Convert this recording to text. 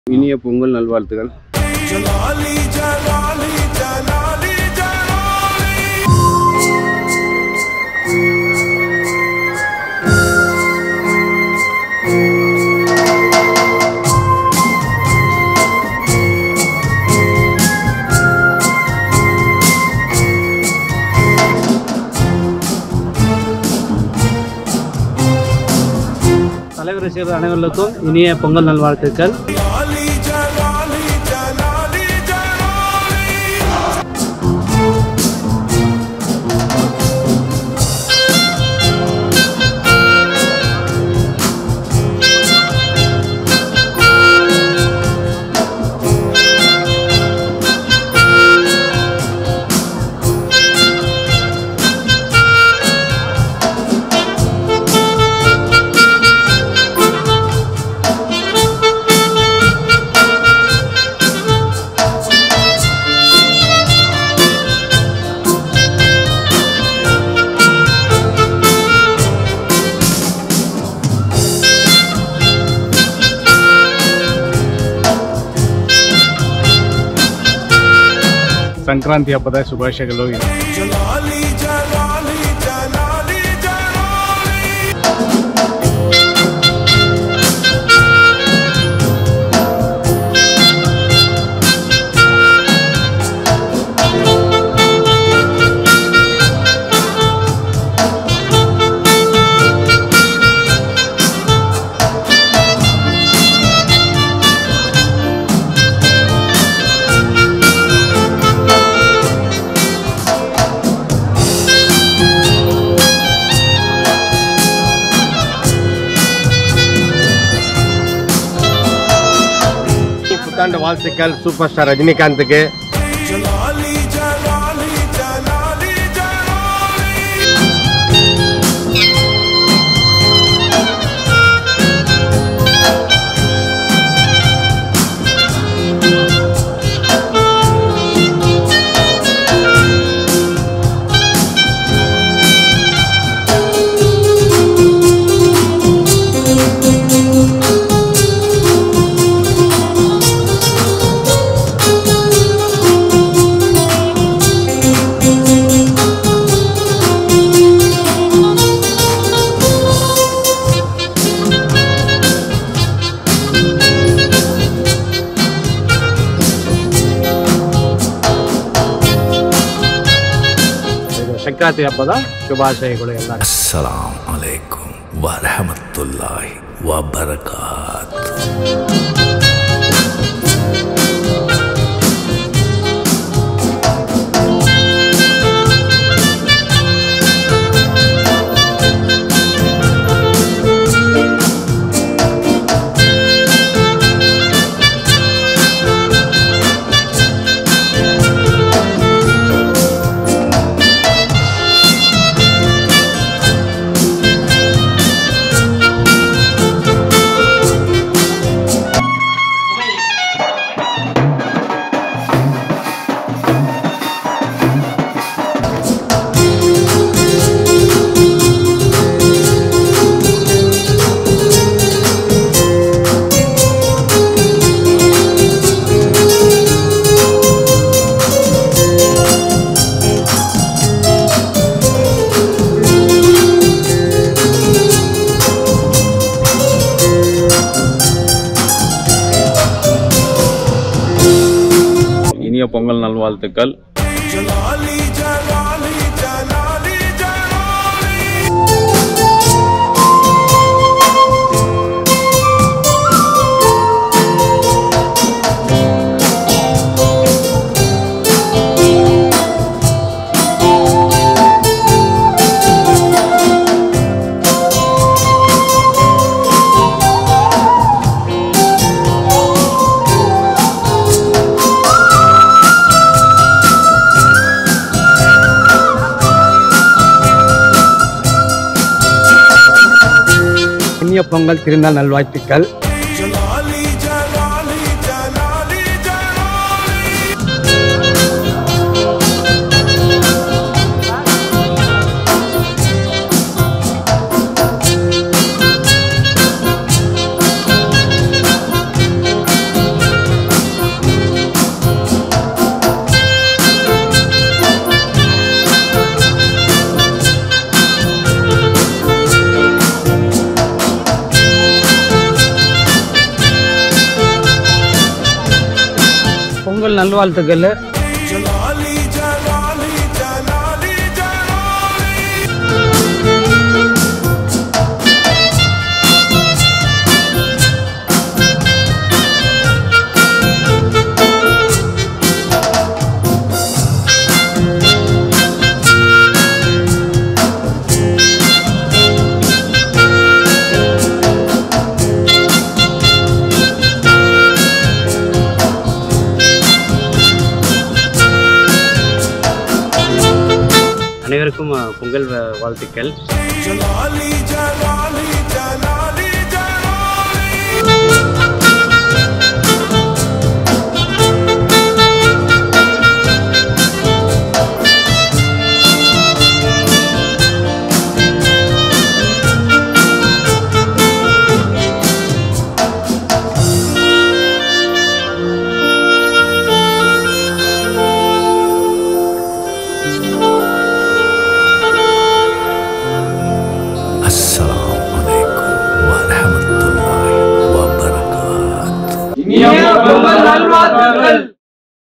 இனிய பொங்கல் நல்வாழ்த்துகள் ஜலாலி ஜலாலி ஜலாலி ஜலாலி தலைவர் ரசிகர்கள் அனைவருக்கும் இனிய பொங்கல் நல்வாழ்த்துக்கள் ஜலாலி ஜலாலி ஜலாலி ஜலாலி ಸಂಕ್ರಾಂತಿ ಹಬ್ಬದ ಶುಭಾಶಯಗಳು ஜலாலி ஜலாலி ஜலாலி ஜலாலி புத்தாண்டு வாழ்த்துக்கள் சூப்பர் ஸ்டார் ரஜினிகாந்துக்கு ஜலாலி ஜலாலி ஜலாலி ஜலாலி ಇದು ಸಂಕ್ರಾಂತಿ ಹಬ್ಬದ ಶುಭಾಶಯಗಳು ಎಲ್ಲ السلام عليكم ورحمة الله وبركاته இனிய பொங்கல் நல்வாழ்த்துக்கள் ஜலாலி ஜலாலி ஜலாலி ஜலாலி இனிய பொங்கல் திருநாள் நல்வாழ்த்துக்கள் ஜலாலி ஜலாலி ஜலாலி ஜலாலி السلام பொங்கல் நல்வாழ்த்துக்கள் जलाली जलाली जलाली जलाली அனைவருக்கும் அஹ், பொங்கல் வ- வாழ்த்துக்கள் जलाली जलाली जलाली जलाली அஸ்ஸலாமு அலைக்கும் வரஹமத்துல்லாஹி வபரகாத் பொங்கல் நல்வாழ்த்துக்கள்